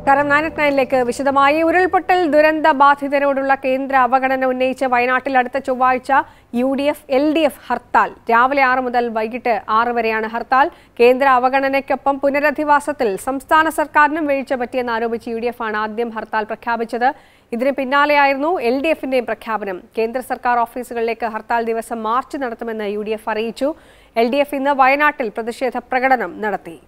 നമസ്കാരം നയനറ്റ് നയനിലേക്ക് വിശദമായി ഉരുൾപൊട്ടൽ ദുരന്ത ബാധിതരോടുള്ള കേന്ദ്ര അവഗണന ഉന്നയിച്ച് വയനാട്ടിൽ അടുത്ത ചൊവ്വാഴ്ച U D F L D F hartal രാവിലെ ആറ് മുതൽ വൈകിട്ട് ആറ് വരെയാണ് ഹർത്താൽ കേന്ദ്ര അവഗണനയ്ക്കൊപ്പം പുനരധിവാസത്തിൽ സംസ്ഥാന സർക്കാരിനും വീഴ്ച പറ്റിയെന്ന് ആരോപിച്ച് യു ഡി എഫ് ആണ് ആദ്യം ഹർത്താൽ പ്രഖ്യാപിച്ചത് ഇതിന് പിന്നാലെയായിരുന്നു എൽ ഡി എഫിന്റെയും പ്രഖ്യാപനം കേന്ദ്ര സർക്കാർ ഓഫീസുകളിലേക്ക് ഹർത്താൽ ദിവസം മാർച്ച് നടത്തുമെന്ന് യു ഡി എഫ് അറിയിച്ചു എൽ ഡി എഫ് ഇന്ന് വയനാട്ടിൽ പ്രതിഷേധ പ്രകടനം നടത്തി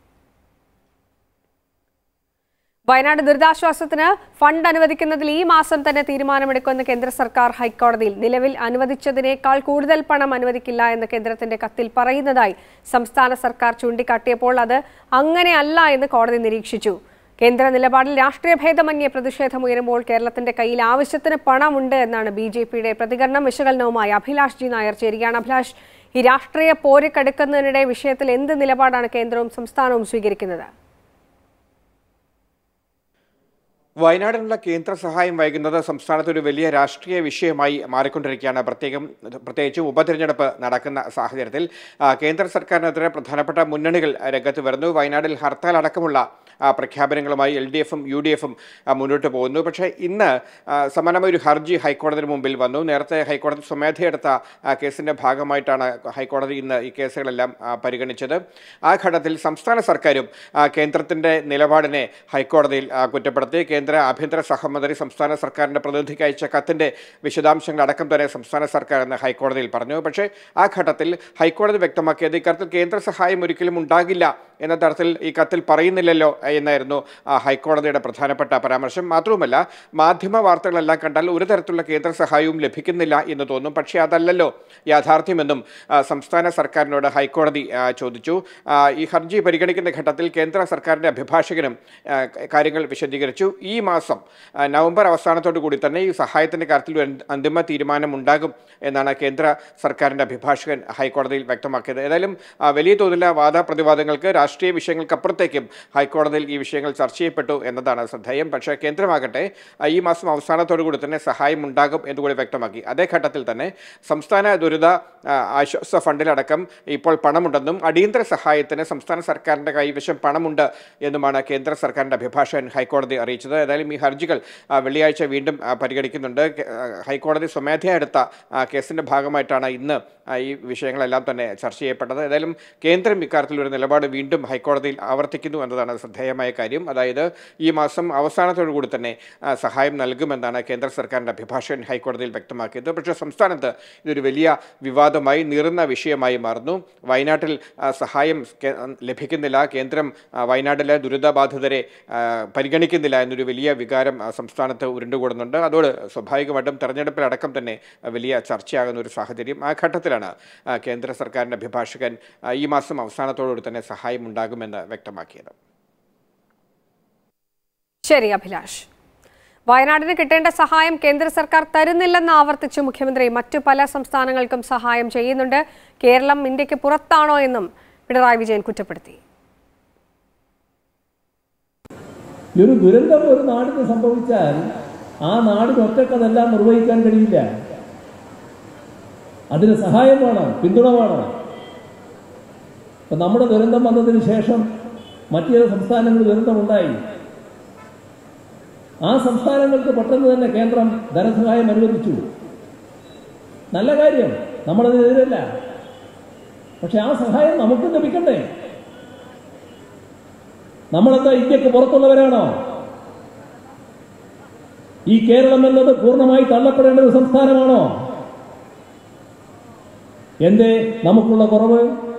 വയനാട് ദുരിതാശ്വാസത്തിന് ഫണ്ട് അനുവദിക്കുന്നതിൽ ഈ മാസം തന്നെ തീരുമാനമെടുക്കുമെന്ന് കേന്ദ്ര സർക്കാർ ഹൈക്കോടതിയിൽ നിലവിൽ അനുവദിച്ചതിനേക്കാൾ കൂടുതൽ പണം അനുവദിക്കില്ല എന്ന് കേന്ദ്രത്തിന്റെ കത്തിൽ പറയുന്നതായി സംസ്ഥാന സർക്കാർ ചൂണ്ടിക്കാട്ടിയപ്പോൾ അത് അങ്ങനെയല്ല എന്ന് കോടതി നിരീക്ഷിച്ചു കേന്ദ്ര നിലപാടിൽ രാഷ്ട്രീയ ഭേദമന്യേ പ്രതിഷേധമുയരുമ്പോൾ കേരളത്തിന്റെ കയ്യിൽ ആവശ്യത്തിന് പണമുണ്ട് എന്നാണ് ബി ജെ പിയുടെ പ്രതികരണം വിശകലനവുമായി അഭിലാഷ് ജി നായർ ചേരുകയാണ് അഭിലാഷ് ഈ രാഷ്ട്രീയ പോര് കടുക്കുന്നതിനിടെ വിഷയത്തിൽ എന്ത് നിലപാടാണ് കേന്ദ്രവും സംസ്ഥാനവും സ്വീകരിക്കുന്നത് വയനാടിനുള്ള കേന്ദ്ര സഹായം വൈകുന്നത് സംസ്ഥാനത്ത് ഒരു വലിയ രാഷ്ട്രീയ വിഷയമായി മാറിക്കൊണ്ടിരിക്കുകയാണ് പ്രത്യേകം പ്രത്യേകിച്ച് ഉപതെരഞ്ഞെടുപ്പ് നടക്കുന്ന സാഹചര്യത്തിൽ ആ, കേന്ദ്ര സർക്കാരിനെതിരെ പ്രധാനപ്പെട്ട മുന്നണികൾ രംഗത്ത് വരുന്നു വയനാട്ടിൽ ഹർത്താൽ അടക്കമുള്ള ആ, പ്രഖ്യാപനങ്ങളുമായി എൽ ഡി എഫും യു ഡി എഫും മുന്നോട്ട് പോകുന്നു പക്ഷേ ഇന്ന് ആ, സമാനമായ ഒരു ഹർജി ഹൈക്കോടതിന് മുമ്പിൽ വന്നു നേരത്തെ ഹൈക്കോടതി സ്വമേധയെടുത്ത ആ, കേസിന്റെ ഭാഗമായിട്ടാണ് ഹൈക്കോടതി ഇന്ന് ഈ കേസുകളെല്ലാം ആ, പരിഗണിച്ചത് ആ ഘട്ടത്തിൽ സംസ്ഥാന സർക്കാരും ആ, കേന്ദ്രത്തിന്റെ നിലപാടിനെ ഹൈക്കോടതിയിൽ ആ, കുറ്റപ്പെടുത്തി കേന്ദ്ര ആഭ്യന്തര സഹമന്ത്രി സംസ്ഥാന സർക്കാരിന്റെ പ്രതിനിധിക്ക് അയച്ച കത്തിന്റെ വിശദാംശങ്ങൾ അടക്കം തന്നെ സംസ്ഥാന സർക്കാർ എന്ന് ഹൈക്കോടതിയിൽ പറഞ്ഞു പക്ഷേ ആ ഘട്ടത്തിൽ ഹൈക്കോടതി വ്യക്തമാക്കിയത് ഇക്കാര്യത്തിൽ കേന്ദ്ര സഹായം ഒരിക്കലും ഉണ്ടാകില്ല എന്ന തരത്തിൽ ഈ കത്തിൽ പറയുന്നില്ലല്ലോ എന്നായിരുന്നു ആ, ഹൈക്കോടതിയുടെ പ്രധാനപ്പെട്ട പരാമർശം മാത്രവുമല്ല മാധ്യമ വാർത്തകളെല്ലാം കണ്ടാൽ ഒരു തരത്തിലുള്ള കേന്ദ്ര സഹായവും ലഭിക്കുന്നില്ല എന്ന് തോന്നും പക്ഷേ അതല്ലല്ലോ യാഥാർത്ഥ്യമെന്നും ആ, സംസ്ഥാന സർക്കാരിനോട് ഹൈക്കോടതി ആ, ചോദിച്ചു ആ, ഈ ഹർജി പരിഗണിക്കുന്ന ഘട്ടത്തിൽ കേന്ദ്ര സർക്കാരിന്റെ അഭിഭാഷകനും ആ, കാര്യങ്ങൾ വിശദീകരിച്ചു ഈ മാസം ആ, നവംബർ അവസാനത്തോടു കൂടി തന്നെ ഈ സഹായത്തിന്റെ കാര്യത്തിൽ ഒരു അന്തിമ തീരുമാനം ഉണ്ടാകും എന്നാണ് കേന്ദ്ര സർക്കാരിന്റെ അഭിഭാഷകൻ ഹൈക്കോടതിയിൽ വ്യക്തമാക്കിയത് ഏതായാലും ആ, വലിയ തോതിലുള്ള വാദപ്രതിവാദങ്ങൾക്ക് രാഷ്ട്രീയ വിഷയങ്ങൾക്കപ്പുറത്തേക്കും ഹൈക്കോടതിയിൽ ഈ വിഷയങ്ങൾ ചർച്ച ചെയ്യപ്പെട്ടു എന്നതാണ് ശ്രദ്ധേയം പക്ഷേ കേന്ദ്രമാകട്ടെ ആ, ഈ മാസം അവസാനത്തോടു കൂടി തന്നെ സഹായം ഉണ്ടാകും എന്നുകൂടി വ്യക്തമാക്കി അതേ ഘട്ടത്തിൽ തന്നെ സംസ്ഥാന ദുരിത ആ, ആശ്വാസ ഫണ്ടിലടക്കം ഇപ്പോൾ പണമുണ്ടെന്നും അടിയന്തര സഹായത്തിന് സംസ്ഥാന സർക്കാരിന്റെ കൈവശം പണമുണ്ട് എന്നുമാണ് കേന്ദ്ര സർക്കാരിന്റെ അഭിഭാഷകൻ ഹൈക്കോടതി അറിയിച്ചത് ഏതായാലും ഈ ഹർജികൾ ആ, വെള്ളിയാഴ്ച വീണ്ടും ആ, പരിഗണിക്കുന്നുണ്ട് കെ- ആ, ഹൈക്കോടതി സ്വമേധയാ എടുത്ത ആ, കേസിന്റെ ഭാഗമായിട്ടാണ് ഇന്ന് ആ, ഈ വിഷയങ്ങളെല്ലാം തന്നെ ചർച്ച ചെയ്യപ്പെട്ടത് ഏതായാലും കേന്ദ്രം ഇക്കാര്യത്തിൽ ഒരു നിലപാട് വീണ്ടും ഹൈക്കോടതിയിൽ ആവർത്തിക്കുന്നു എന്നതാണ് ശ്രദ്ധേയമായ കാര്യം അതായത് ഈ മാസം അവസാനത്തോടു കൂടി തന്നെ ആ, സഹായം നൽകുമെന്നാണ് കേന്ദ്ര സർക്കാരിന്റെ അഭിഭാഷകൻ ഹൈക്കോടതിയിൽ വ്യക്തമാക്കിയത് പക്ഷേ സംസ്ഥാനത്ത് ഇതൊരു വലിയ വിവാദമായി നീറുന്ന വിഷയമായി മാറുന്നു വയനാട്ടിൽ ആ, സഹായം കേ- ലഭിക്കുന്നില്ല കേന്ദ്രം ആ, വയനാട്ടിലെ ദുരിതബാധിതരെ ആ, പരിഗണിക്കുന്നില്ല എന്നൊരു വലിയ വികാരം ആ, സംസ്ഥാനത്ത് ഉരുണ്ടുകൂടുന്നുണ്ട് അതോട് സ്വാഭാവികമായിട്ടും തെരഞ്ഞെടുപ്പിലടക്കം തന്നെ ആ, വലിയ ചർച്ചയാകുന്ന ഒരു സാഹചര്യം ആ ഘട്ടത്തിലാണ് ആ, കേന്ദ്ര സർക്കാരിൻ്റെ അഭിഭാഷകൻ ആ, ഈ മാസം അവസാനത്തോടുകൂടി തന്നെ സഹായം ഉണ്ടാകുമെന്ന് വ്യക്തമാക്കിയത് ശരി അഭിലാഷ് വയനാടിന് കിട്ടേണ്ട സഹായം കേന്ദ്ര സർക്കാർ തരുന്നില്ലെന്ന് ആവർത്തിച്ച് മുഖ്യമന്ത്രി മറ്റു പല സംസ്ഥാനങ്ങൾക്കും സഹായം ചെയ്യുന്നുണ്ട് കേരളം ഇന്ത്യക്ക് പുറത്താണോ എന്നും പിണറായി വിജയൻ കുറ്റപ്പെടുത്തി ഈ ഒരു ദുരന്തം ഒരു നാടിന് സംഭവിച്ചാൽ ആ നാടിന് ഒറ്റക്കതെല്ലാം നിർവഹിക്കാൻ കഴിയില്ല അതിന് സഹായം വേണം പിന്തുണ വേണം ഇപ്പൊ നമ്മുടെ ദുരന്തം വന്നതിന് ശേഷം മറ്റു ചില സംസ്ഥാനങ്ങളിൽ ദുരന്തമുണ്ടായി ആ സംസ്ഥാനങ്ങൾക്ക് പെട്ടെന്ന് തന്നെ കേന്ദ്രം ധനസഹായം അനുവദിച്ചു നല്ല കാര്യം നമ്മളതിനെതിരല്ല പക്ഷെ ആ സഹായം നമുക്കും ലഭിക്കണ്ടേ നമ്മളെന്താ ഇന്ത്യക്ക് പുറത്തുള്ളവരാണോ ഈ കേരളം എന്നത് പൂർണ്ണമായി തള്ളപ്പെടേണ്ട ഒരു സംസ്ഥാനമാണോ എന്തേ നമുക്കുള്ള കുറവ്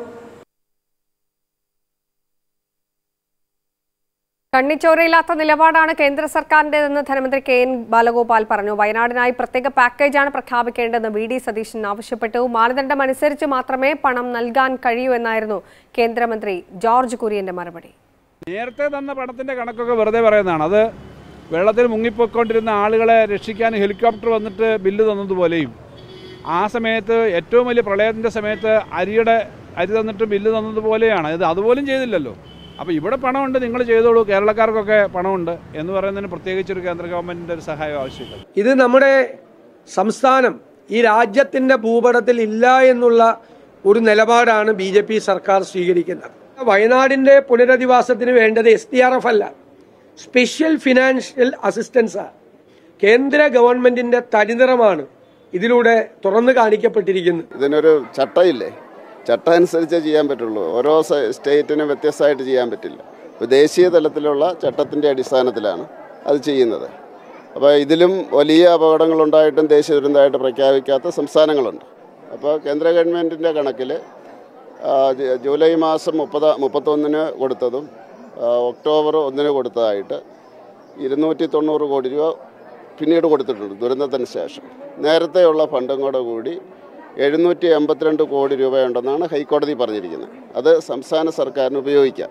കണ്ണിച്ചോരയില്ലാത്ത നിലപാടാണ് കേന്ദ്ര സർക്കാരിന്റേതെന്ന് ധനമന്ത്രി കെ എൻ ബാലഗോപാൽ പറഞ്ഞു വയനാടിനായി പ്രത്യേക പാക്കേജാണ് പ്രഖ്യാപിക്കേണ്ടതെന്ന് വി ഡി സതീശൻ ആവശ്യപ്പെട്ടു മാനദണ്ഡം അനുസരിച്ച് മാത്രമേ പണം നൽകാൻ കഴിയൂ എന്നായിരുന്നു കേന്ദ്രമന്ത്രി ജോർജ് കുര്യന്റെ മറുപടി നേരത്തെ തന്ന പണത്തിൻ്റെ കണക്കൊക്കെ വെറുതെ പറയുന്നതാണ് അത് വെള്ളത്തിൽ മുങ്ങിപ്പോയിക്കൊണ്ടിരുന്ന ആളുകളെ രക്ഷിക്കാൻ ഹെലികോപ്റ്റർ വന്നിട്ട് ബില്ല് തന്നതുപോലെയും ആ സമയത്ത് ഏറ്റവും വലിയ പ്രളയത്തിൻ്റെ സമയത്ത് അരിയുടെ അരി തന്നിട്ട് ബില്ല് തന്നതുപോലെയാണ് ഇത് അതുപോലും ചെയ്തില്ലല്ലോ അപ്പോൾ ഇവിടെ പണമുണ്ട് നിങ്ങൾ ചെയ്തോളൂ കേരളക്കാർക്കൊക്കെ പണമുണ്ട് എന്ന് പറയുന്നതിന് പ്രത്യേകിച്ചൊരു കേന്ദ്ര ഗവൺമെൻറ്റിൻ്റെ ഒരു സഹായം ആവശ്യമില്ല ഇത് നമ്മുടെ സംസ്ഥാനം ഈ രാജ്യത്തിന്റെ ഭൂപടത്തിൽ ഇല്ല എന്നുള്ള ഒരു നിലപാടാണ് ബി ജെ പി സർക്കാർ സ്വീകരിക്കുന്നത് വയനാടിന്റെ പുനരധിവാസത്തിന് വേണ്ടത് എസ് ഡി ആർ എഫ് അല്ല സ്പെഷ്യൽ ഫിനാൻഷ്യൽ അസിസ്റ്റൻസാണ് കേന്ദ്ര ഗവൺമെന്റിന്റെ തനിനിറമാണ് ഇതിലൂടെ തുറന്നു കാണിക്കപ്പെട്ടിരിക്കുന്നത് ഇതിനൊരു ചട്ടമില്ലേ ചട്ടം അനുസരിച്ചേ ചെയ്യാൻ പറ്റുള്ളൂ ഓരോ സ- സ്റ്റേറ്റിനും വ്യത്യസ്തമായിട്ട് ചെയ്യാൻ പറ്റില്ല ഇപ്പോൾ ദേശീയ തലത്തിലുള്ള ചട്ടത്തിൻ്റെ അടിസ്ഥാനത്തിലാണ് അത് ചെയ്യുന്നത് അപ്പോൾ ഇതിലും വലിയ അപകടങ്ങളുണ്ടായിട്ടും ദേശീയ ദുരന്തമായിട്ട് പ്രഖ്യാപിക്കാത്ത സംസ്ഥാനങ്ങളുണ്ട് അപ്പോൾ കേന്ദ്ര ഗവൺമെൻറ്റിൻ്റെ കണക്കിൽ ആ, ജ- ജൂലൈ മാസം മുപ്പത് മുപ്പത്തൊന്നിന് കൊടുത്തതും ആ, ഒക്ടോബർ ഒന്നിന് കൊടുത്തതായിട്ട് ഇരുന്നൂറ്റി തൊണ്ണൂറ് കോടി രൂപ പിന്നീട് കൊടുത്തിട്ടുണ്ട് ദുരന്തത്തിന് ശേഷം നേരത്തെയുള്ള ഫണ്ടും കൂടെ കൂടി എഴുന്നൂറ്റി എൺപത്തിരണ്ട് കോടി രൂപയുണ്ടെന്നാണ് ഹൈക്കോടതി പറഞ്ഞിരിക്കുന്നത് അത് സംസ്ഥാന സർക്കാരിന് ഉപയോഗിക്കാം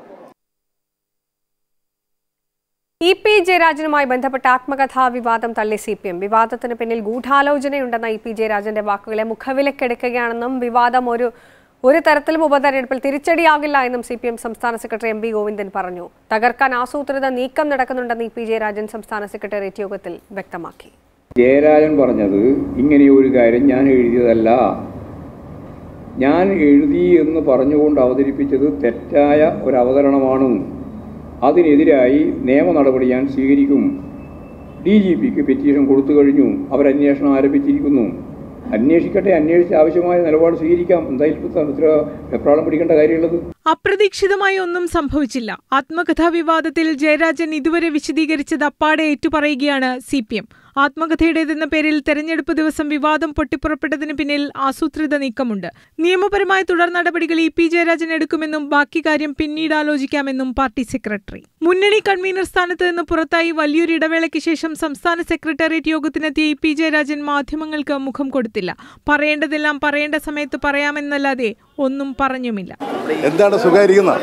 ഇ പി ജയരാജനുമായി ബന്ധപ്പെട്ട ആത്മകഥാ വിവാദം തള്ളി സി പി എം വിവാദത്തിന് പിന്നിൽ ഗൂഢാലോചനയുണ്ടെന്ന ഇ പി ജയരാജന്റെ വാക്കുകളെ മുഖവിലക്കെടുക്കുകയാണെന്നും വിവാദം ഒരു ഒരു തരത്തിലും ഉപതെരഞ്ഞെടുപ്പിൽ തിരിച്ചടിയാകില്ല എന്നും സി പി എം സംസ്ഥാന സെക്രട്ടറി എം വി ഗോവിന്ദൻ പറഞ്ഞു തകർക്കാൻ ആസൂത്രിത നീക്കം നടക്കുന്നുണ്ടെന്ന് ഇ പി ജയരാജൻ സംസ്ഥാന സെക്രട്ടേറിയറ്റ് യോഗത്തിൽ വ്യക്തമാക്കി ജയരാജൻ പറഞ്ഞത് ഇങ്ങനെ ഒരു കാര്യം ഞാൻ എഴുതിയതല്ല ഞാൻ എഴുതി എന്ന് പറഞ്ഞുകൊണ്ട് അവതരിപ്പിച്ചത് തെറ്റായ ഒരു അവതരണമാണ് അതിനെതിരായി നിയമ നടപടി ഞാൻ സ്വീകരിക്കും ഡി ജി പിക്ക് പെറ്റീഷൻ കൊടുത്തു കഴിഞ്ഞു അവർ അന്വേഷണം ആരംഭിച്ചിരിക്കുന്നു അന്വേഷിക്കട്ടെ അന്വേഷിച്ച് ആവശ്യമായ നിലപാട് സ്വീകരിക്കാം എന്തായാലും ഇത്ര ഇത്ര വെപ്രാളം പിടിക്കേണ്ട കാര്യമുള്ളത് അപ്രതീക്ഷിതമായി ഒന്നും സംഭവിച്ചില്ല ആത്മകഥാ വിവാദത്തിൽ ജയരാജൻ ഇതുവരെ വിശദീകരിച്ചത് അപ്പാടെ ഏറ്റുപറയുകയാണ് സി പി എം ആത്മകഥയുടേതെന്ന പേരിൽ തെരഞ്ഞെടുപ്പ് ദിവസം വിവാദം പൊട്ടിപ്പുറപ്പെട്ടതിന് പിന്നിൽ ആസൂത്രിത നീക്കമുണ്ട് നിയമപരമായ തുടർ നടപടികൾ ഇ പി ജയരാജൻ എടുക്കുമെന്നും ബാക്കി കാര്യം പിന്നീട് ആലോചിക്കാമെന്നും പാർട്ടി സെക്രട്ടറി മുന്നണി കൺവീനർ സ്ഥാനത്ത് നിന്ന് പുറത്തായി വലിയൊരു ഇടവേളയ്ക്ക് ശേഷം സംസ്ഥാന സെക്രട്ടേറിയറ്റ് യോഗത്തിനെത്തിയ ഇ പി ജയരാജൻ മാധ്യമങ്ങൾക്ക് മുഖം കൊടുത്തില്ല പറയേണ്ടതെല്ലാം പറയേണ്ട സമയത്ത് പറയാമെന്നല്ലാതെ ഒന്നും പറഞ്ഞുമില്ല എന്താണ് സുഖമായിരിക്കുന്നത്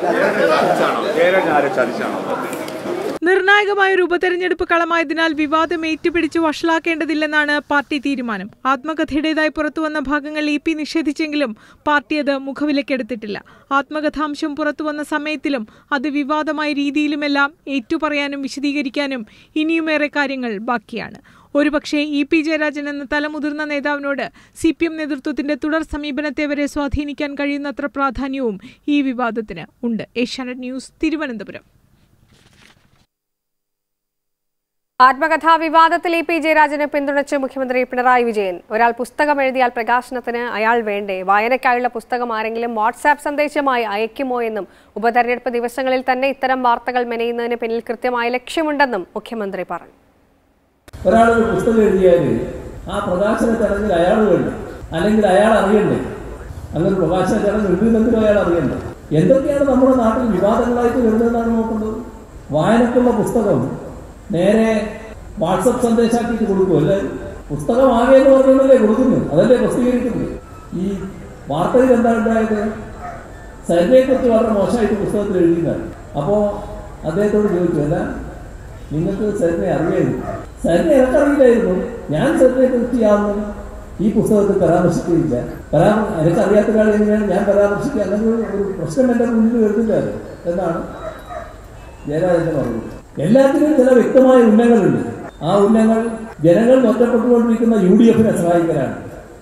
നിർണായകമായ ഒരു ഉപതെരഞ്ഞെടുപ്പ് കളമായതിനാൽ വിവാദം ഏറ്റുപിടിച്ച് വഷളാക്കേണ്ടതില്ലെന്നാണ് പാർട്ടി തീരുമാനം ആത്മകഥയുടേതായി പുറത്തുവന്ന ഭാഗങ്ങൾ ഇ പി നിഷേധിച്ചെങ്കിലും പാർട്ടി അത് മുഖവിലക്കെടുത്തിട്ടില്ല ആത്മകഥാംശം പുറത്തുവന്ന സമയത്തിലും അത് വിവാദമായ രീതിയിലുമെല്ലാം ഏറ്റുപറയാനും വിശദീകരിക്കാനും ഇനിയുമേറെ കാര്യങ്ങൾ ബാക്കിയാണ് ഒരുപക്ഷെ ഇ പി ജയരാജൻ എന്ന തലമുതിർന്ന നേതാവിനോട് സി പി എം നേതൃത്വത്തിന്റെ തുടർ സമീപനത്തെ വരെ സ്വാധീനിക്കാൻ കഴിയുന്നത്ര പ്രാധാന്യവും ഈ വിവാദത്തിന് ഉണ്ട് ഏഷ്യാനെറ്റ് ന്യൂസ് തിരുവനന്തപുരം ആത്മകഥാ വിവാദത്തിൽ ഇ പി ജയരാജനെ പിന്തുണച്ച് മുഖ്യമന്ത്രി പിണറായി വിജയൻ ഒരാൾ പുസ്തകം എഴുതിയാൽ പ്രകാശനത്തിന് അയാൾ വേണ്ടേ വായനയ്ക്കായുള്ള പുസ്തകം ആരെങ്കിലും വാട്സാപ്പ് സന്ദേശമായി അയക്കുമോ എന്നും ഉപതെരഞ്ഞെടുപ്പ് ദിവസങ്ങളിൽ തന്നെ ഇത്തരം വാർത്തകൾ മെനയുന്നതിന് പിന്നിൽ കൃത്യമായ ലക്ഷ്യമുണ്ടെന്നും മുഖ്യമന്ത്രി പറഞ്ഞു ഒരാൾ ഒരു പുസ്തകം എഴുതിയാൽ ആ പ്രകാശന ചടങ്ങിൽ അയാൾ വേണ്ടേ അല്ലെങ്കിൽ അയാൾ അറിയണ്ടേ അങ്ങനെ പ്രകാശന ചടങ്ങ് എഴുതുന്നെങ്കിലും അയാൾ അറിയണ്ടേ എന്തൊക്കെയാണ് നമ്മുടെ നാട്ടിൽ വിവാദങ്ങളായിട്ട് വരുന്നതെന്നാണ് നോക്കുന്നത് വായനക്കുള്ള പുസ്തകം നേരെ വാട്സപ്പ് സന്ദേശമാക്കിയിട്ട് കൊടുക്കും അല്ലേ പുസ്തകം ആകെ എന്ന് പറഞ്ഞല്ലേ കൊടുക്കുന്നത് അതല്ലേ പ്രസിദ്ധീകരിക്കുന്നത് ഈ വാർത്തയിൽ എന്താ ഉണ്ടായത് സരിനെക്കുറിച്ച് വളരെ മോശമായിട്ട് പുസ്തകത്തിൽ എഴുതിയതാണ് അപ്പോൾ അദ്ദേഹത്തോട് ചോദിച്ചു അല്ല നിങ്ങൾക്ക് സരിനെ അറിയായിരുന്നു സരിനെ എനിക്കറിയില്ലായിരുന്നു ഞാൻ സരിനെ കുറിച്ച് യാതൊന്നും ഈ പുസ്തകത്തിൽ പരാമർശിക്കുകയില്ല പരാമ എനിക്കറിയാത്ത ഒരാൾ എങ്ങനെയാണ് ഞാൻ പരാമർശിക്കുക അല്ലെങ്കിൽ ഒരു പ്രശ്നം എൻ്റെ മുന്നിൽ വരുന്നില്ല എന്നാണ് ജയരാജന്റെ പറഞ്ഞത് എല്ലാത്തിനും ചില വ്യക്തമായ ഉന്നങ്ങളുണ്ട് ആ ഉന്നങ്ങൾ ജനങ്ങൾ ഒറ്റപ്പെട്ടുകൊണ്ടിരിക്കുന്ന യു ഡി എഫിനെ സഹായിക്കാനാണ്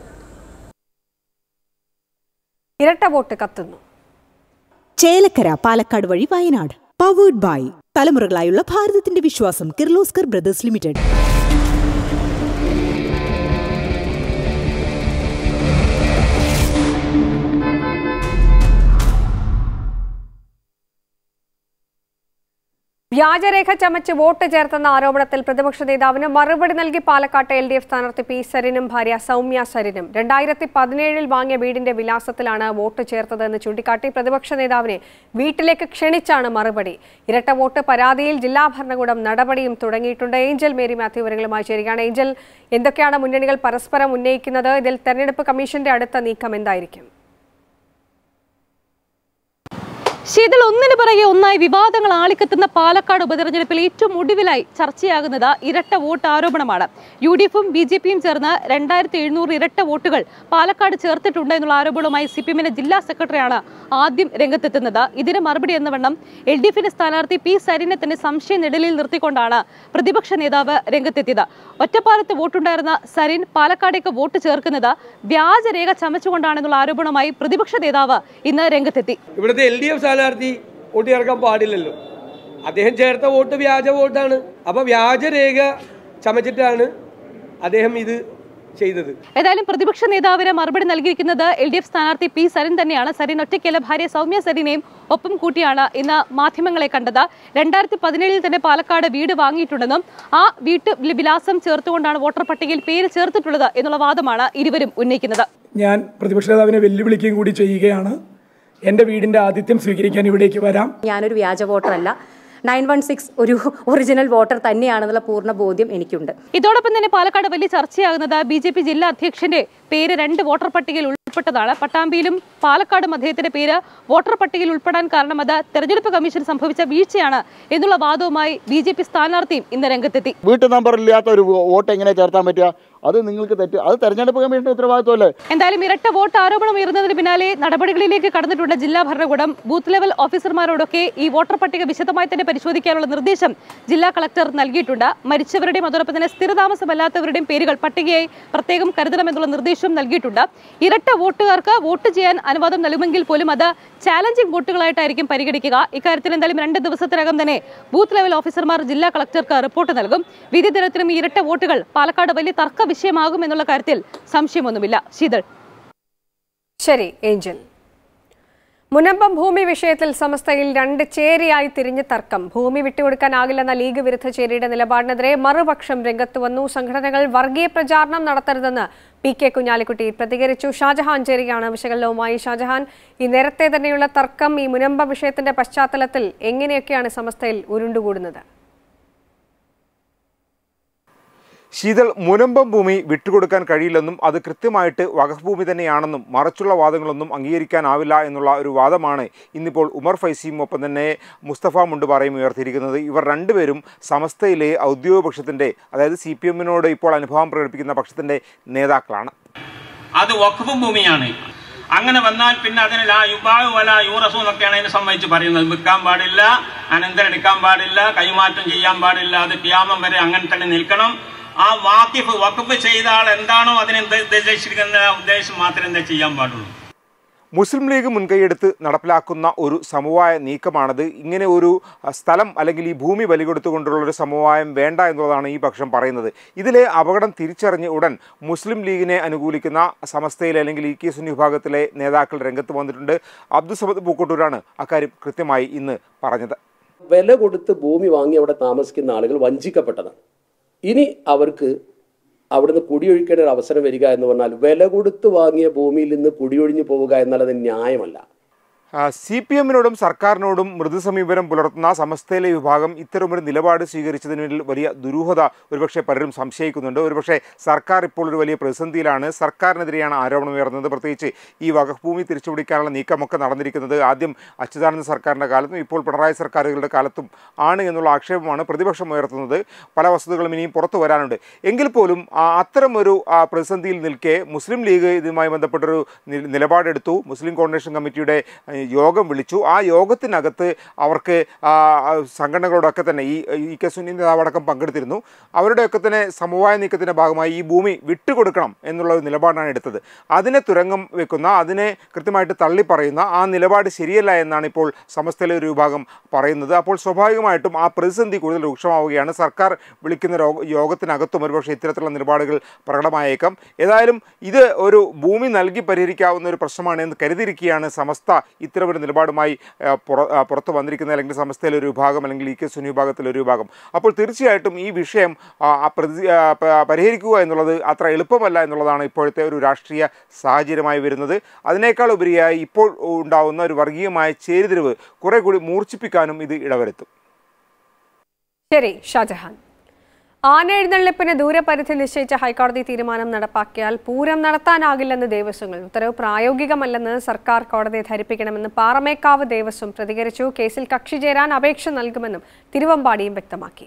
ഇരട്ട വോട്ട് കത്തുന്നു ചേലക്കര പാലക്കാട് വഴി വയനാട് പവേർഡ് ബൈ തലമുറകളായുള്ള ഭാരതത്തിന്റെ വിശ്വാസം കിർലോസ്കർ ബ്രദേഴ്സ് ലിമിറ്റഡ് വ്യാജരേഖ ചമച്ച് വോട്ട് ചേർത്തെന്ന ആരോപണത്തിൽ പ്രതിപക്ഷ നേതാവിന് മറുപടി നൽകി പാലക്കാട്ടെ എൽ ഡി എഫ് സ്ഥാനാർത്ഥി പി സരിനും ഭാര്യ സൗമ്യ സരിനും രണ്ടായിരത്തി പതിനേഴിൽ വാങ്ങിയ വീടിന്റെ വിലാസത്തിലാണ് വോട്ട് ചേർത്തതെന്ന് ചൂണ്ടിക്കാട്ടി പ്രതിപക്ഷ നേതാവിനെ വീട്ടിലേക്ക് ക്ഷണിച്ചാണ് മറുപടി ഇരട്ട വോട്ട് പരാതിയിൽ ജില്ലാ ഭരണകൂടം നടപടിയും തുടങ്ങിയിട്ടുണ്ട് ഏഞ്ചൽ മേരി മാത്യു വിവരങ്ങളുമായി ചേരുകയാണ് ഏഞ്ചൽ എന്തൊക്കെയാണ് മുന്നണികൾ പരസ്പരം ഉന്നയിക്കുന്നത് ഇതിൽ തെരഞ്ഞെടുപ്പ് കമ്മീഷന്റെ അടുത്ത നീക്കം എന്തായിരിക്കും ശീതൾ ഒന്നിനു പിറകെ ഒന്നായി വിവാദങ്ങൾ ആളിക്കത്തുന്ന പാലക്കാട് ഉപതെരഞ്ഞെടുപ്പിൽ ഏറ്റവും ഒടുവിലായി ചർച്ചയാകുന്നത് ഇരട്ട വോട്ട് ആരോപണമാണ് യു ഡി എഫും ബി ജെ പിയും ചേർന്ന് രണ്ടായിരത്തി എഴുന്നൂറ് ഇരട്ട വോട്ടുകൾ പാലക്കാട് ചേർത്തിട്ടുണ്ട് എന്നുള്ള ആരോപണവുമായി സി പി എമ്മിന്റെ ജില്ലാ സെക്രട്ടറിയാണ് ആദ്യം രംഗത്തെത്തുന്നത് ഇതിന് മറുപടി എന്ന വണ്ണം എൽ ഡി എഫിന്റെ സ്ഥാനാർത്ഥി പി സരിനെ തന്നെ സംശയ നിഴലിൽ നിർത്തിക്കൊണ്ടാണ് പ്രതിപക്ഷ നേതാവ് രംഗത്തെത്തിയത് ഒറ്റപ്പാലത്ത് വോട്ടുണ്ടായിരുന്ന സരിൻ പാലക്കാടേക്ക് വോട്ട് ചേർക്കുന്നത് വ്യാജരേഖ ചമച്ചുകൊണ്ടാണെന്നുള്ള ആരോപണവുമായി പ്രതിപക്ഷ നേതാവ് ഇന്ന് രംഗത്തെത്തി ഇവിടുത്തെ എൽ ഡി എഫ് സ്ഥാനാർത്ഥി വോട്ട് ചേർക്കാൻ പാടില്ലല്ലോ അദ്ദേഹം ചേർത്ത വോട്ട് വ്യാജ വോട്ടാണ് അപ്പോൾ വ്യാജരേഖ ചമച്ചിട്ടാണ് അദ്ദേഹം ഇത് ചെയ്തത് ഏതായാലും പ്രതിപക്ഷ നേതാവിന് മറുപടി നൽകിയിരിക്കുന്നത് എൽ ഡി എഫ് സ്ഥാനാർത്ഥി പി സരിൻ തന്നെയാണ് സരിൻ ഒറ്റയ്ക്കല്ല ഭാര്യ സൗമ്യ സരിനെയും ഒപ്പം കൂട്ടിയാണ് ഇന്ന് മാധ്യമങ്ങളെ കണ്ടത് രണ്ടായിരത്തി പതിനേഴിൽ തന്നെ പാലക്കാട് വീട് വാങ്ങിയിട്ടുണ്ടെന്നും ആ വീട്ട് വിലാസം ചേർത്തുകൊണ്ടാണ് വോട്ടർ പട്ടികയിൽ പേര് ചേർത്തിട്ടുള്ളത് എന്നുള്ള വാദമാണ് ഇരുവരും ഉന്നയിക്കുന്നത് ഞാൻ പ്രതിപക്ഷ നേതാവിനെ വെല്ലുവിളിക്കുകയും കൂടി ചെയ്യുകയാണ് എൻ്റെ വീടിൻ്റെ ആതിഥ്യം സ്വീകരിക്കാൻ ഇവിടേക്ക് വരാം ഞാനൊരു വ്യാജ വോട്ടറല്ല നയൻ വൺ സിക്സ് ഒരു ഒറിജിനൽ വോട്ടർ തന്നെയാണെന്നുള്ള പൂർണ്ണ ബോധ്യം എനിക്കുണ്ട് ഇതോടൊപ്പം തന്നെ പാലക്കാട് വലിയ ചർച്ചയാകുന്നത് ബി ജെ പി ജില്ലാ അധ്യക്ഷന്റെ പേര് രണ്ട് വോട്ടർ പട്ടികയിൽ ഉൾപ്പെട്ടതാണ് പട്ടാമ്പിയിലും പാലക്കാടും അദ്ദേഹത്തിന്റെ പേര് വോട്ടർ പട്ടികയിൽ ഉൾപ്പെടാൻ കാരണം അത് തെരഞ്ഞെടുപ്പ് കമ്മീഷൻ സംഭവിച്ച വീഴ്ചയാണ് എന്നുള്ള വാദവുമായി ബി ജെ പി സ്ഥാനാർത്ഥിയും ഇന്ന് രംഗത്തെത്തി വീട്ടു നമ്പർ ഇല്ലാത്ത ഒരു വോട്ട് എങ്ങനെ ചേർത്താൻ പറ്റുക അത് നിങ്ങൾക്ക് തെറ്റ് അത് തെരഞ്ഞെടുപ്പ് കമ്മീഷന്റെ ഉത്തരവാദിത്വമല്ലേ എന്തായാലും ഇരട്ട വോട്ട് ആരോപണം ഉയർന്നതിന് പിന്നാലെ നടപടികളിലേക്ക് കടന്നിട്ടുണ്ട് ജില്ലാ ഭരണകൂടം ബൂത്ത് ലെവൽ ഓഫീസർമാരോടൊക്കെ ഈ വോട്ടർ പട്ടിക വിശദമായി തന്നെ പരിശോധിക്കാനുള്ള നിർദ്ദേശം ജില്ലാ കളക്ടർ നൽകിയിട്ടുണ്ട് മരിച്ചവരുടെയും അതോടൊപ്പം തന്നെ സ്ഥിരതാമസമല്ലാത്തവരുടെയും പേരുകൾ പട്ടികയായി പ്രത്യേകം കരുതണമെന്നുള്ള നിർദ്ദേശവും നൽകിയിട്ടുണ്ട് ഇരട്ട വോട്ടുകാർക്ക് വോട്ട് ചെയ്യാൻ അനുവാദം നൽകുമെങ്കിൽ പോലും അത് ചാലഞ്ചിങ് വോട്ടുകളായിട്ടായിരിക്കും പരിഗണിക്കുക ഇക്കാര്യത്തിൽ എന്തായാലും രണ്ട് ദിവസത്തിനകം തന്നെ ബൂത്ത് ലെവൽ ഓഫീസർമാർ ജില്ലാ കളക്ടർക്ക് റിപ്പോർട്ട് നൽകും വിധി ദിനത്തിലും ഈ ഇരട്ട വോട്ടുകൾ പാലക്കാട് വലിയ തർക്ക വിഷയമാകും എന്നുള്ള കാര്യത്തിൽ സംശയമൊന്നുമില്ല ശീതൾ ശരി ഏഞ്ചൽ മുനമ്പം ഭൂമി വിഷയത്തിൽ സമസ്തയിൽ രണ്ട് ചേരിയായി തിരിഞ്ഞ് തർക്കം ഭൂമി വിട്ടുകൊടുക്കാനാകില്ലെന്ന ലീഗ് വിരുദ്ധ ചേരിയുടെ നിലപാടിനെതിരെ മറുപക്ഷം രംഗത്ത് വന്നു സംഘടനകൾ വർഗീയ പ്രചാരണം നടത്തരുതെന്ന് പി കെ കുഞ്ഞാലിക്കുട്ടി പ്രതികരിച്ചു ഷാജഹാൻ ചേരിയാണ് വിശകലനവുമായി ഷാജഹാൻ ഈ നേരത്തെ തന്നെയുള്ള തർക്കം ഈ മുനമ്പ വിഷയത്തിന്റെ പശ്ചാത്തലത്തിൽ എങ്ങനെയൊക്കെയാണ് സമസ്തയിൽ ഉരുണ്ടുകൂടുന്നത് ശീതൾ മുനമ്പം ഭൂമി വിട്ടുകൊടുക്കാൻ കഴിയില്ലെന്നും അത് കൃത്യമായിട്ട് വഖഫ് ഭൂമി തന്നെയാണെന്നും മറച്ചുള്ള വാദങ്ങളൊന്നും അംഗീകരിക്കാനാവില്ല എന്നുള്ള ഒരു വാദമാണ് ഇന്നിപ്പോൾ ഉമർ ഫൈസിയും ഒപ്പം തന്നെ മുസ്തഫ മുണ്ടുപാറയും ഉയർത്തിയിരിക്കുന്നത് ഇവർ രണ്ടുപേരും സമസ്തയിലെ ഔദ്യോഗിക പക്ഷത്തിൻ്റെ അതായത് സി പി എമ്മിനോട് ഇപ്പോൾ അനുഭവം പ്രകടിപ്പിക്കുന്ന പക്ഷത്തിൻ്റെ നേതാക്കളാണ് അത് വഖഫ് ഭൂമിയാണ് അങ്ങനെ വന്നാൽ പിന്നെ അതിന് ലാ യുബാവ് വല യൂറസു എന്നൊക്കെയാണ് അതിനെ സംബന്ധിച്ച് പറയുന്നത് വിൽക്കാൻ പാടില്ല അനന്തരം എടുക്കാൻ പാടില്ല കൈമാറ്റം ചെയ്യാൻ പാടില്ല അത് ക്യാമം വരെ അങ്ങനെ തന്നെ നിൽക്കണം ആ വാക്കിഫ് വഖഫ് ചെയ്ത ആൾ എന്താണോ അതിനെ ഉദ്ദേശിക്കുന്ന ഉദ്ദേശം മാത്രമേ എന്താ ചെയ്യാൻ പാടുള്ളൂ മുസ്ലിം ലീഗ് മുൻകൈയെടുത്ത് നടപ്പിലാക്കുന്ന ഒരു സമവായ നീക്കമാണത് ഇങ്ങനെ ഒരു അഹ്, സ്ഥലം അല്ലെങ്കിൽ ഈ ഭൂമി ബലി കൊടുത്തുകൊണ്ടുള്ള ഒരു സമവായം വേണ്ട എന്നുള്ളതാണ് ഈ പക്ഷം പറയുന്നത് ഇതിലെ അപകടം തിരിച്ചറിഞ്ഞ് ഉടൻ മുസ്ലിം ലീഗിനെ അനുകൂലിക്കുന്ന സമസ്തയിലെ അല്ലെങ്കിൽ ഇ കെ സുന്നി വിഭാഗത്തിലെ നേതാക്കൾ രംഗത്ത് വന്നിട്ടുണ്ട് അബ്ദുസമദ് പൂക്കോട്ടൂരാണ് അക്കാര്യം കൃത്യമായി ഇന്ന് പറഞ്ഞത് വില കൊടുത്ത് ഭൂമി വാങ്ങി അവിടെ താമസിക്കുന്ന ആളുകൾ വഞ്ചിക്കപ്പെട്ടതാണ് ഇനി അവർക്ക് അവിടുന്ന് കുടിയൊഴിക്കേണ്ട ഒരു അവസരം വരിക എന്ന് പറഞ്ഞാൽ വില കൊടുത്ത് വാങ്ങിയ ഭൂമിയിൽ നിന്ന് കുടിയൊഴിഞ്ഞു പോവുക എന്നുള്ളത് ന്യായമല്ല സി പി എമ്മിനോടും സർക്കാരിനോടും മൃദു സമീപനം പുലർത്തുന്ന സമസ്തയിലെ വിഭാഗം ഇത്തരമൊരു നിലപാട് സ്വീകരിച്ചതിന് പിന്നിൽ വലിയ ദുരൂഹത ഒരുപക്ഷെ പലരും സംശയിക്കുന്നുണ്ട് ഒരുപക്ഷെ സർക്കാർ ഇപ്പോൾ ഒരു വലിയ പ്രതിസന്ധിയിലാണ് സർക്കാരിനെതിരെയാണ് ആരോപണം ഉയർന്നത് പ്രത്യേകിച്ച് ഈ വകഫ് ഭൂമി തിരിച്ചുപിടിക്കാനുള്ള നീക്കമൊക്കെ നടന്നിരിക്കുന്നത് ആദ്യം അച്യുതാനന്ദ സർക്കാരിൻ്റെ കാലത്തും ഇപ്പോൾ പിണറായി സർക്കാരുകളുടെ കാലത്തും ആണ് എന്നുള്ള ആക്ഷേപമാണ് പ്രതിപക്ഷം ഉയർത്തുന്നത് പല വസ്തുതകളും ഇനിയും പുറത്തു വരാനുണ്ട് എങ്കിൽ പോലും ആ, അത്തരമൊരു ആ, പ്രതിസന്ധിയിൽ നിൽക്കെ മുസ്ലിം ലീഗ് ഇതുമായി ബന്ധപ്പെട്ടൊരു നി- നിലപാടെടുത്തു മുസ്ലിം കോർഡിനേഷൻ കമ്മിറ്റിയുടെ ഏഹ്, യോഗം വിളിച്ചു ആ യോഗത്തിനകത്ത് അവർക്ക് ആ, ആ, സംഘടനകളോടൊക്കെ തന്നെ ഈ ഈ കെ സുന്നി നേതാവടക്കം പങ്കെടുത്തിരുന്നു അവരുടെയൊക്കെ തന്നെ സമവായ നീക്കത്തിൻ്റെ ഭാഗമായി ഈ ഭൂമി വിട്ടുകൊടുക്കണം എന്നുള്ള ഒരു നിലപാടാണ് എടുത്തത് അതിനെ തുരങ്കം വെക്കുന്ന അതിനെ കൃത്യമായിട്ട് തള്ളി പറയുന്ന ആ നിലപാട് ശരിയല്ല എന്നാണ് ഇപ്പോൾ സമസ്തയിലെ ഒരു വിഭാഗം പറയുന്നത് അപ്പോൾ സ്വാഭാവികമായിട്ടും ആ പ്രതിസന്ധി കൂടുതൽ രൂക്ഷമാവുകയാണ് സർക്കാർ വിളിക്കുന്ന രോ- യോഗത്തിനകത്തും ഒരുപക്ഷെ ഇത്തരത്തിലുള്ള നിലപാടുകൾ പ്രകടമായേക്കാം ഏതായാലും ഇത് ഒരു ഭൂമി നൽകി പരിഹരിക്കാവുന്ന ഒരു പ്രശ്നമാണ് എന്ന് കരുതിയിരിക്കുകയാണ് സമസ്ത ഇത്തരമൊരു നിലപാടുമായി ആ, പുറ- ആ, പുറത്ത് വന്നിരിക്കുന്നത് അല്ലെങ്കിൽ സമസ്തയിലെ ഒരു വിഭാഗം അല്ലെങ്കിൽ ഇ കെ സുനി വിഭാഗത്തിലെ ഒരു വിഭാഗം അപ്പോൾ തീർച്ചയായിട്ടും ഈ വിഷയം ആ, ആ പ്രതി ആ, പ- പരിഹരിക്കുക എന്നുള്ളത് അത്ര എളുപ്പമല്ല എന്നുള്ളതാണ് ഇപ്പോഴത്തെ ഒരു രാഷ്ട്രീയ സാഹചര്യമായി വരുന്നത് അതിനേക്കാൾ ഉപരിയായി ഇപ്പോൾ ഉണ്ടാവുന്ന ഒരു വർഗീയമായ ചേരിതിരിവ് കുറെ കൂടി മൂർച്ഛിപ്പിക്കാനും ഇത് ഇടവരുത്തും ശരി ഷാജഹാൻ ആനെഴുന്നള്ളിപ്പിന് ദൂരപരിധി നിശ്ചയിച്ച ഹൈക്കോടതി തീരുമാനം നടപ്പാക്കിയാൽ പൂരം നടത്താനാകില്ലെന്ന് ദേവസ്വങ്ങൾ ഉത്തരവ് പ്രായോഗികമല്ലെന്ന് സർക്കാർ കോടതിയെ ധരിപ്പിക്കണമെന്ന് പാറമേക്കാവ് ദേവസ്വം പ്രതികരിച്ചു കേസിൽ കക്ഷി ചേരാൻ അപേക്ഷ നൽകുമെന്നും തിരുവമ്പാടിയും വ്യക്തമാക്കി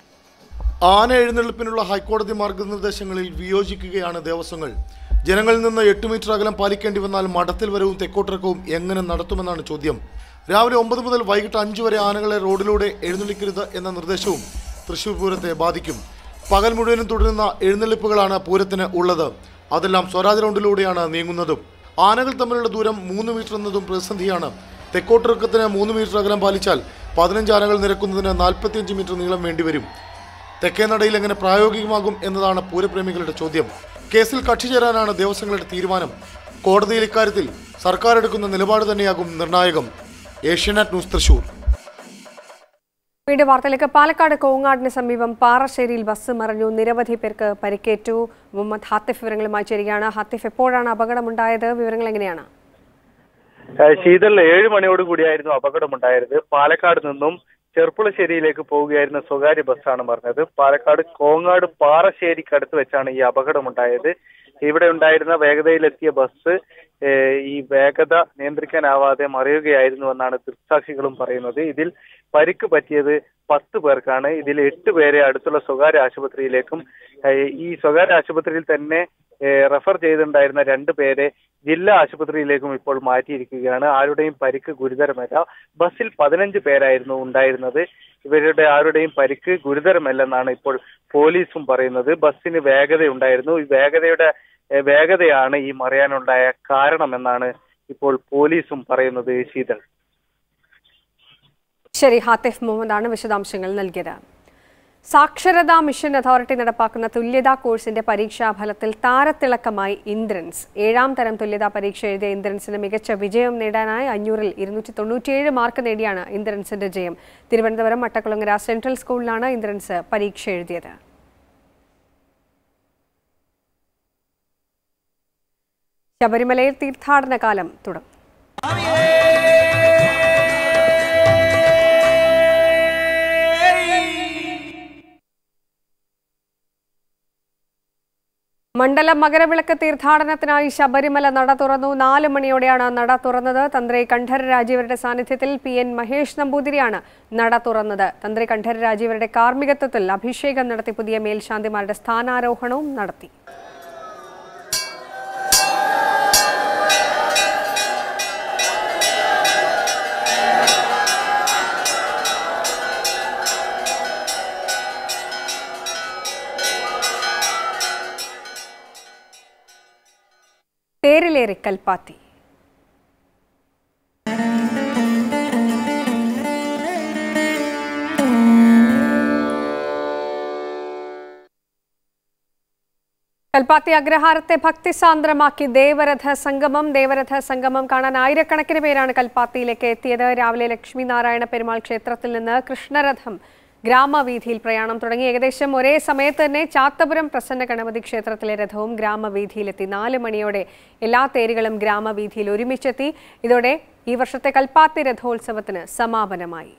ആന എഴുന്നള്ളിപ്പിനുള്ള ഹൈക്കോടതി മാർഗനിർദ്ദേശങ്ങളിൽ വിയോജിക്കുകയാണ് ദേവസ്വങ്ങൾ ജനങ്ങളിൽ നിന്ന് എട്ട് മീറ്റർ അകലം പാലിക്കേണ്ടി വന്നാൽ മഠത്തിൽ വരവും തെക്കോട്ടിറക്കവും എങ്ങനെ നടത്തുമെന്നാണ് ചോദ്യം രാവിലെ ഒമ്പത് മുതൽ വൈകിട്ട് അഞ്ച് വരെ ആനകളെ റോഡിലൂടെ എഴുന്നള്ളിക്കരുത് എന്ന നിർദ്ദേശവും തൃശൂർ പൂരത്തെ ബാധിക്കും പകൽ മുഴുവനും തുടരുന്ന എഴുന്നള്ളിപ്പുകളാണ് പൂരത്തിന് ഉള്ളത് അതെല്ലാം സ്വരാജ് റൗണ്ടിലൂടെയാണ് നീങ്ങുന്നതും ആനകൾ തമ്മിലുള്ള ദൂരം മൂന്ന് മീറ്റർ എന്നതും പ്രതിസന്ധിയാണ് തെക്കോട്ടിറക്കത്തിന് മൂന്ന് മീറ്റർ അകലം പാലിച്ചാൽ പതിനഞ്ച് ആനകൾ നിരക്കുന്നതിന് നാൽപ്പത്തിയഞ്ച് മീറ്റർ നീളം വേണ്ടിവരും തെക്കേ നടയിൽ എങ്ങനെ പ്രായോഗികമാകും എന്നതാണ് പൂരപ്രേമികളുടെ ചോദ്യം കേസിൽ കക്ഷി ചേരാനാണ് ദേവസ്വങ്ങളുടെ തീരുമാനം കോടതിയിൽ ഇക്കാര്യത്തിൽ സർക്കാർ എടുക്കുന്ന നിലപാട് തന്നെയാകും നിർണായകം ഏഷ്യാനെറ്റ് ന്യൂസ് തൃശൂർ വീണ്ടും വാർത്തയിലേക്ക് പാലക്കാട് കോങ്ങാടിന് സമീപം പാറശ്ശേരിയിൽ ബസ് മറിഞ്ഞു നിരവധി പേർക്ക് പരിക്കേറ്റു മുഹമ്മദ് ഹാത്തിഫ് വിവരങ്ങളുമായി ചേരുകയാണ് ഹാത്തിഫ് എപ്പോഴാണ് അപകടമുണ്ടായത് വിവരങ്ങൾ എങ്ങനെയാണ് ഏഹ് ശീതൾ ഏഴ് മണിയോട് കൂടിയായിരുന്നു അപകടമുണ്ടായത് പാലക്കാട് നിന്നും ചെർപ്പുളശ്ശേരിയിലേക്ക് പോവുകയായിരുന്ന സ്വകാര്യ ബസ്സാണ് മറിഞ്ഞത് പാലക്കാട് കോങ്ങാട് പാറശ്ശേരിക്കടുത്ത് വെച്ചാണ് ഈ അപകടമുണ്ടായത് ഇവിടെ ഉണ്ടായിരുന്ന വേഗതയിലെത്തിയ ബസ് ഏഹ് ഈ വേഗത നിയന്ത്രിക്കാനാവാതെ മറിയുകയായിരുന്നു എന്നാണ് ദൃക്സാക്ഷികളും പറയുന്നത് ഇതിൽ പരിക്ക് പറ്റിയത് പത്ത് പേർക്കാണ് ഇതിൽ എട്ട് പേരെ അടുത്തുള്ള സ്വകാര്യ ആശുപത്രിയിലേക്കും ഏഹ് ഈ സ്വകാര്യ ആശുപത്രിയിൽ തന്നെ ഏഹ് റെഫർ ചെയ്തിട്ടുണ്ടായിരുന്ന രണ്ട് പേരെ ജില്ലാ ആശുപത്രിയിലേക്കും ഇപ്പോൾ മാറ്റിയിരിക്കുകയാണ് ആരുടെയും പരിക്ക് ഗുരുതരമല്ല ബസ്സിൽ പതിനഞ്ച് പേരായിരുന്നു ഉണ്ടായിരുന്നത് ഇവരുടെ ആരുടെയും പരിക്ക് ഗുരുതരമല്ലെന്നാണ് ഇപ്പോൾ പോലീസും പറയുന്നത് ബസ്സിന് വേഗതയുണ്ടായിരുന്നു ഈ വേഗതയുടെ ഏഹ് വേഗതയാണ് ഈ മറിയാനുണ്ടായ കാരണമെന്നാണ് ഇപ്പോൾ പോലീസും പറയുന്നത് ശീതൾ ശരി ഹാത്തിഫ് മുഹമ്മദാണ് വിശദാംശങ്ങൾ നൽകിയത് സാക്ഷരതാ മിഷൻ അതോറിറ്റി നടപ്പാക്കുന്ന തുല്യതാ കോഴ്സിന്റെ പരീക്ഷാ ഫലത്തിൽ താരത്തിളക്കമായി ഇന്ദ്രൻസ് ഏഴാം തരം തുല്യതാ പരീക്ഷ എഴുതിയ ഇന്ദ്രൻസിന് മികച്ച വിജയം നേടാനായി അഞ്ഞൂറിൽ ഇരുന്നൂറ്റി തൊണ്ണൂറ്റിയേഴ് മാർക്ക് നേടിയാണ് ഇന്ദ്രൻസിന്റെ ജയം തിരുവനന്തപുരം മട്ടക്കുളങ്ങര സെൻട്രൽ സ്കൂളിലാണ് ഇന്ദ്രൻസ് പരീക്ഷ എഴുതിയത് ശബരിമലയിൽ തീർത്ഥാടന കാലം തുടങ്ങും മണ്ഡല മകരവിളക്ക് തീർത്ഥാടനത്തിനായി ശബരിമല നട തുറന്നു നാല് മണിയോടെയാണ് നട തുറന്നത് തന്ത്രി കണ്ഠര രാജീവരുടെ സാന്നിധ്യത്തിൽ പി എൻ മഹേഷ് നമ്പൂതിരിയാണ് നട തുറന്നത് തന്ത്രി കണ്ഠര രാജീവരുടെ കാർമ്മികത്വത്തിൽ അഭിഷേകം നടത്തി പുതിയ മേൽശാന്തിമാരുടെ സ്ഥാനാരോഹണവും നടത്തി തേരിലേറി കൽപ്പാത്തി കൽപ്പാത്തി അഗ്രഹാരത്തെ ഭക്തിസാന്ദ്രമാക്കി ദേവരഥ സംഗമം ദേവരഥ സംഗമം കാണാൻ ആയിരക്കണക്കിന് പേരാണ് കൽപ്പാത്തിയിലേക്ക് എത്തിയത് രാവിലെ ലക്ഷ്മി നാരായണ പെരുമാൾ ക്ഷേത്രത്തിൽ നിന്ന് കൃഷ്ണരഥം ഗ്രാമവീഥിയിൽ പ്രയാണം തുടങ്ങി ഏകദേശം ഒരേ സമയത്ത് തന്നെ ചാത്തപുരം പ്രസന്ന ഗണപതി ക്ഷേത്രത്തിലെ രഥവും ഗ്രാമവീഥിയിലെത്തി നാല് മണിയോടെ എല്ലാ തേരുകളും ഗ്രാമവീഥിയിൽ ഒരുമിച്ചെത്തി ഇതോടെ ഈ വർഷത്തെ കൽപ്പാത്തി രഥോത്സവത്തിന് സമാപനമായി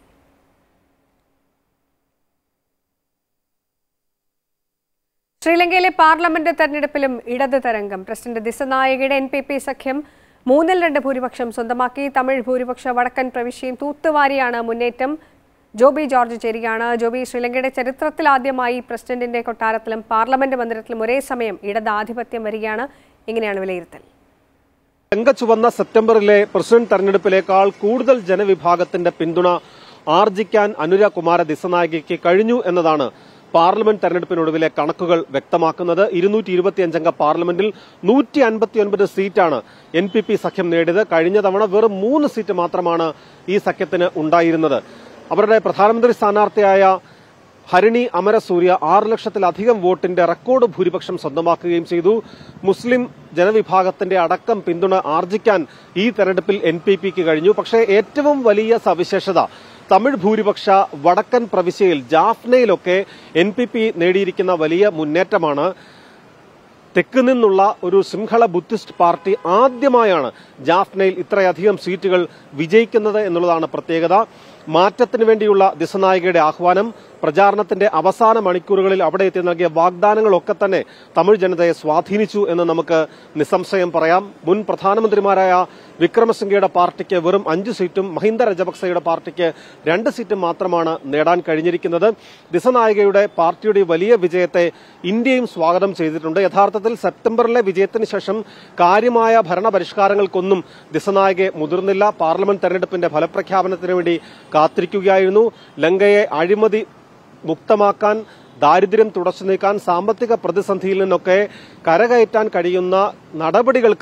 ശ്രീലങ്കയിലെ പാർലമെന്റ് തെരഞ്ഞെടുപ്പിലും ഇടത് തരംഗം പ്രസിഡന്റ് ദിസനായകയുടെ എൻ പി പി സഖ്യം മൂന്നിൽ രണ്ട് ഭൂരിപക്ഷം സ്വന്തമാക്കി തമിഴ് ഭൂരിപക്ഷ വടക്കൻ പ്രവിശ്യയും തൂത്തുവാരിയാണ് മുന്നേറ്റം ജോബി ജോർജ് ചേരുകയാണ് ജോബി ശ്രീലങ്കയുടെ ചരിത്രത്തിൽ ആദ്യമായി പ്രസിഡന്റിന്റെ കൊട്ടാരത്തിലും പാർലമെന്റ് മന്ദിരത്തിലും ഒരേ സമയം ഇടതാധിപത്യം വരികയാണ് എങ്ങനെയാണ് വിലയിരുത്തൽ ചുവന്ന സെപ്റ്റംബറിലെ പ്രസിഡന്റ് തെരഞ്ഞെടുപ്പിലേക്കാൾ കൂടുതൽ ജനവിഭാഗത്തിന്റെ പിന്തുണ ആർജിക്കാൻ അനുര കുമാര ദിസനായകയ്ക്ക് കഴിഞ്ഞു എന്നതാണ് പാർലമെന്റ് തെരഞ്ഞെടുപ്പിനൊടുവിലെ കണക്കുകൾ വ്യക്തമാക്കുന്നത് ഇരുന്നൂറ്റി ഇരുപത്തിയഞ്ചംഗ പാർലമെന്റിൽ നൂറ്റി അൻപത്തിയൊൻപത് സീറ്റാണ് എൻ പി പി സഖ്യം നേടിയത് കഴിഞ്ഞ തവണ വെറും മൂന്ന് സീറ്റ് മാത്രമാണ് ഈ സഖ്യത്തിന് ഉണ്ടായിരുന്നത് അവരുടെ പ്രധാനമന്ത്രി സ്ഥാനാർത്ഥിയായ ഹരിണി അമരസൂര്യ ആറ് ലക്ഷത്തിലധികം വോട്ടിന്റെ റെക്കോർഡ് ഭൂരിപക്ഷം സ്വന്തമാക്കുകയും ചെയ്തു മുസ്ലിം ജനവിഭാഗത്തിന്റെ അടക്കം പിന്തുണ ആർജിക്കാൻ ഈ തെരഞ്ഞെടുപ്പിൽ എൻ പി പിക്ക് കഴിഞ്ഞു പക്ഷേ ഏറ്റവും വലിയ സവിശേഷത തമിഴ് ഭൂരിപക്ഷ വടക്കൻ പ്രവിശ്യയിൽ ജാഫ്നയിലൊക്കെ എൻ പി പി നേടിയിരിക്കുന്ന വലിയ മുന്നേറ്റമാണ് തെക്ക് നിന്നുള്ള ഒരു സിംഹള ബുദ്ധിസ്റ്റ് പാർട്ടി ആദ്യമായാണ് ജാഫ്നയിൽ ഇത്രയധികം സീറ്റുകൾ വിജയിക്കുന്നത് എന്നുള്ളതാണ് പ്രത്യേകത മാറ്റത്തിന് വേണ്ടിയുള്ള ദിശനായികയുടെ ആഹ്വാനം പ്രചാരണത്തിന്റെ അവസാന മണിക്കൂറുകളിൽ അവിടെ എത്തി നൽകിയ വാഗ്ദാനങ്ങളൊക്കെ തന്നെ തമിഴ് ജനതയെ സ്വാധീനിച്ചു എന്ന് നമുക്ക് നിസ്സംശയം പറയാം മുൻ പ്രധാനമന്ത്രിമാരായ വിക്രമസിംഗയുടെ പാർട്ടിക്ക് വെറും അഞ്ച് സീറ്റും മഹിന്ദ രജപക്സയുടെ പാർട്ടിക്ക് രണ്ട് സീറ്റും മാത്രമാണ് നേടാൻ കഴിഞ്ഞിരിക്കുന്നത് ദിസനായികയുടെ പാർട്ടിയുടെ വലിയ വിജയത്തെ ഇന്ത്യയും സ്വാഗതം ചെയ്തിട്ടുണ്ട് യഥാർത്ഥത്തിൽ സെപ്റ്റംബറിലെ വിജയത്തിന് ശേഷം കാര്യമായ ഭരണപരിഷ്കാരങ്ങൾക്കൊന്നും ദിസനായകെ മുതിർന്നില്ല പാർലമെന്റ് തെരഞ്ഞെടുപ്പിന്റെ ഫലപ്രഖ്യാപനത്തിന് വേണ്ടി കാത്തിരിക്കുകയായിരുന്നു ലങ്കയെ അഴിമതി മുക്തമാക്കാൻ ദാരിദ്ര്യം തുടച്ചു നീക്കാൻ സാമ്പത്തിക പ്രതിസന്ധിയിൽ നിന്നൊക്കെ കരകയറ്റാൻ കഴിയുന്ന നടപടികൾക്ക്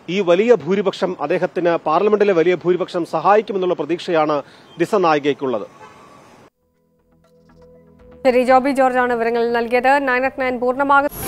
ഈ വലിയ ഭൂരിപക്ഷം അദ്ദേഹത്തിന് പാർലമെന്റിലെ വലിയ ഭൂരിപക്ഷം സഹായിക്കുമെന്നുള്ള പ്രതീക്ഷയാണ് ദിസനായികയ്ക്കുള്ളത് ശരി ജോബി ജോർജാണ് വിവരങ്ങൾ നൽകിയത് നയൻ അറ്റ് നയൻ പൂർണ്ണമാകും